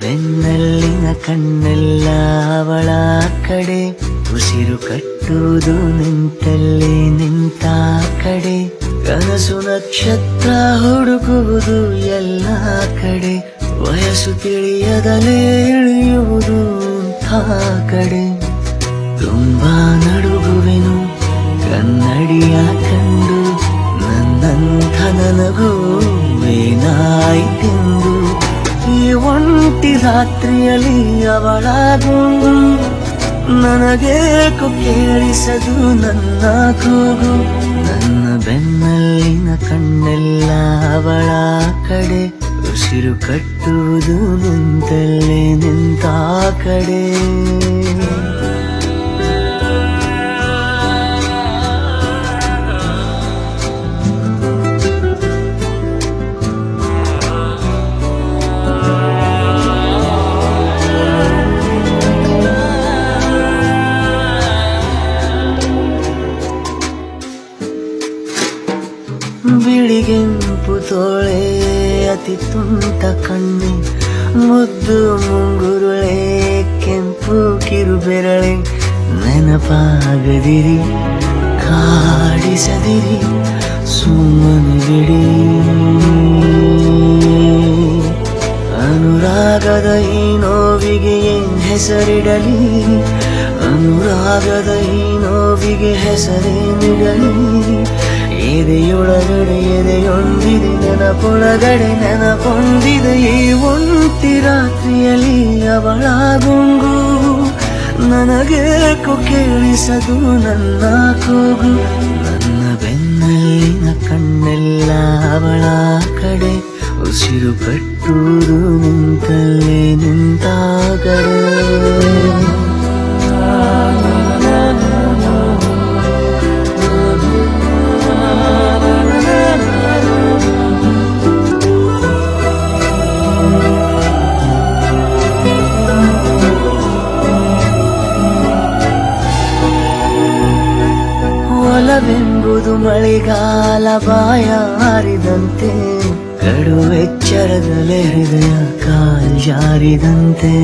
ಬೆನ್ನಲ್ಲಿನ ಕಣ್ಣೆಲ್ಲ ಅವಳ ಕಡೆ ಉಸಿರು ಕಟ್ಟುವುದು ನಿಂತಲ್ಲಿ ನಿಂತ ಕಡೆ ಕನಸು ನಕ್ಷತ್ರ ಹುಡುಕುವುದು ಎಲ್ಲ ಕಡೆ ವಯಸ್ಸು ತಿಳಿಯದಲೇ ಇಳಿಯುವುದು ಅಂಥ ಕಡೆ ತುಂಬಾ ನಡುಗುವೆನು ಕನ್ನಡಿಯ ಕಂಡು ನನ್ನಂಥ ನನಗೂ ಏನಾಯ್ತೆಂದು ಈ ಒಂಟಿ ರಾತ್ರಿಯಲ್ಲಿ ಅವಳ ಗುಂಗು ನನಗೇಕು ಕೇಳಿಸದು ನನ್ನ ಕೂಗು ನನ್ನ ಬೆನ್ನಲ್ಲಿನ ಕಣ್ಣೆಲ್ಲ ಅವಳ ಕಡೆ ಉಸಿರು ಕಟ್ಟುವುದು ನಿಂತಲ್ಲೇ ನಿಂತ ಕಡೆ ಬಿಳಿಗೆಂಪು ತೋಳೆ ಅತಿ ತುಂಟ ಕಣ್ಣು ಮುದ್ದು ಮುಂಗುರುಳೆ ಕೆಂಪು ಕಿರುಬೆರಳೆ ನೆನಪಾಗದಿರಿ ಕಾಡಿಸದಿರಿ ಸುಮ್ಮನೆ ಬಿಡಿ ಅನುರಾಗದ ಈ ನೋವಿಗೆ ಏನ್ ಹೆಸರಿಡಲಿ ಅನುರಾಗದ ಈ ನೋವಿಗೆ ಹೆಸರೇನಿಡಲಿ ಎದೆಯೊಳಗಡೆ ಎದೆಯೊಂದಿದೆ ನೆನಪೊಳಗಡೆ ನೆನಪೊಂದಿದೆ ಈ ಒಂಟಿ ರಾತ್ರಿಯಲ್ಲಿ ಅವಳ ಗುಂಗು ನನಗೇಕು ಕೇಳಿಸದು ನನ್ನ ಕೂಗು ನನ್ನ ಬೆನ್ನಲ್ಲಿನ ಕಣ್ಣೆಲ್ಲ ಅವಳ ಕಡೆ ಉಸಿರು ಕಟ್ಟುವುದು ನಿಂತಲ್ಲೇ ನಿಂತ ಕಡೆ ಒಲವೆಂಬುದು ಮಳೆಗಾಲ ಬಾಯ ಹಾರಿದಂತೆ ಕಡುವೆಚ್ಚರದಲೆ ಹೃದಯ ಕಾಲ್ಜಾರಿದಂತೆ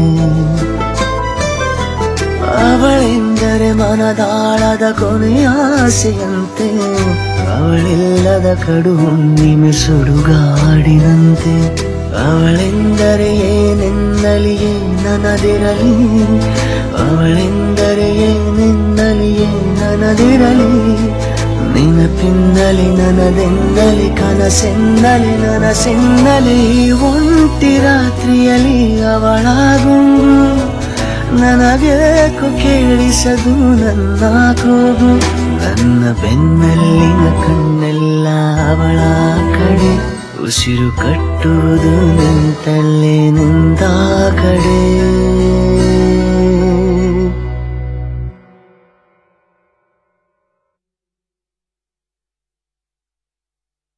ಅವಳೆಂದರೆ ಮನದಾಳದ ಕೊನೆಯ ಆಸೆಯಂತೆ ಅವಳಿಲ್ಲದ ಕಡು ಹುಣ್ಣಿಮೆ ಸುಡುಗಾಡಿದಂತೆ ಅವಳೆಂದರೆ ಏನೆನ್ನಲಿಯೇ ನನದಿರಲಿ ಅವಳೆಂದರೆ ಏನೆನ್ನಲಿಯೇ ನನದಿರಲಿ ನೆನಪಿಂದಲಿ ನನದೆಂದಲಿ ಕನಸೆಂದಲಿ ನನಸೆಂದಲಿ ಈ ಒಂಟಿ ರಾತ್ರಿಯಲ್ಲಿ ಅವಳ ಗುಂಗು ನನಗೇಕು ಕೇಳಿಸದು ನನ್ನ ಕೂಗು ನನ್ನ ಬೆನ್ನಲ್ಲಿನ ಕಣ್ಣೆಲ್ಲ ಅವಳ ಕಡೆ ಉಸಿರು ಕಟ್ಟುವುದು ನಿಂತಲ್ಲೇ ನಿಂತ